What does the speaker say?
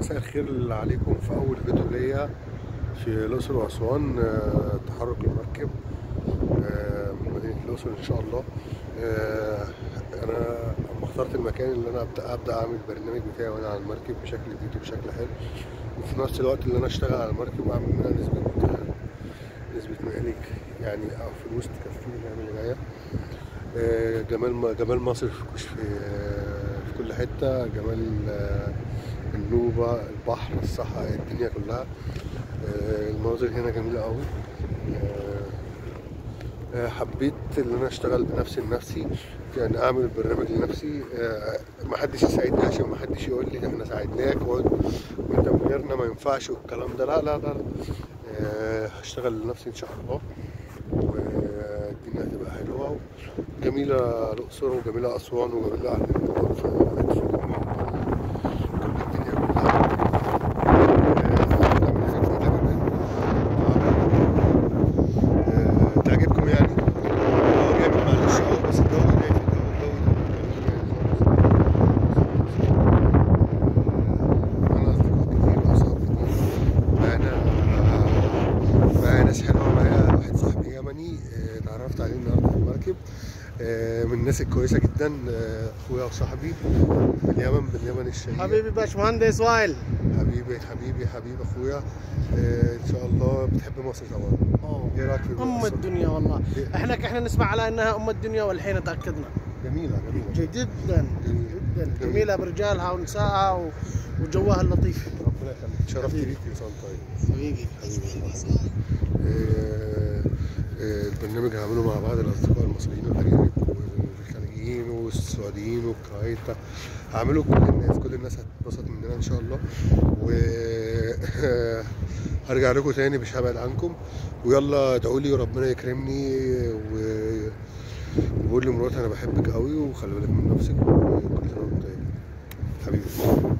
مساء الخير عليكم في اول فيديو ليا في الاقصر واسوان آه، تحرك المركب آه، من مدينه الاقصر ان شاء الله آه، انا لما اخترت المكان اللي انا ابدا ابدا اعمل البرنامج بتاعي وانا على المركب بشكل جديد وبشكل حلو وفي نفس الوقت اللي انا اشتغل على المركب واعمل منها نسبه نسبه مالك يعني او فلوس تكفيني الايام اللي جايه آه، جمال جمال مصر في كش- في آه، في كل حته جمال آه، النوبه البحر الصحراء الدنيا كلها آه، المناظر هنا جميله قوي آه، آه، حبيت ان انا اشتغل بنفسي لنفسي يعني اعمل البرنامج لنفسي آه، محدش يساعدني عشان محدش يقول لي احنا ساعدناك وانت وانت من غيرنا ما ينفعش والكلام ده لا لا لا, لا. آه، هشتغل لنفسي ان شاء الله والدنيا هتبقى حلوه جميله الاقصر وجميله اسوان وجميله اهل النوبه في في كل الدنيا كلها آه، تعجبكم يعني هو جامد معلش اه بس الجو هناك الجو الجو جميل يعني خالص. آه، انا اصدقاء كتير واصحاب كتير معانا معايا ناس حلوه معايا واحد صاحبي يمني آه، اتعرفت عليه النهارده في المركب آه، من الناس الكويسه جدا آه، اخويا وصاحبي من اليمن من اليمن الشهير حبيبي باشمهندس وائل حبيبي حبيبي حبيب اخويا آه، ان شاء الله بتحب مصر طبعا ايه رايك في ام مصر؟ الدنيا والله إيه؟ احنا احنا نسمع على انها ام الدنيا والحين تاكدنا جميله جميله جدا جميل. جدا جميل. جميله برجالها ونسائها و- وجوها اللطيف ربنا يخليك شرفت بيك كل سنه وأنت طيب حبيبي حبيبي آه، آه، البرنامج هعمله مع بعض الاصدقاء المصريين والاجانب والخليجيين والسعوديين والكويت هعمله كل الناس كل الناس هتتبسط مننا ان شاء الله و هرجع لكم تاني مش هبعد عنكم ويلا ادعوا لي وربنا يكرمني و وبقول لمراتي انا بحبك قوي وخلي بالك من نفسك وكل سنه وانت طيب حبيبي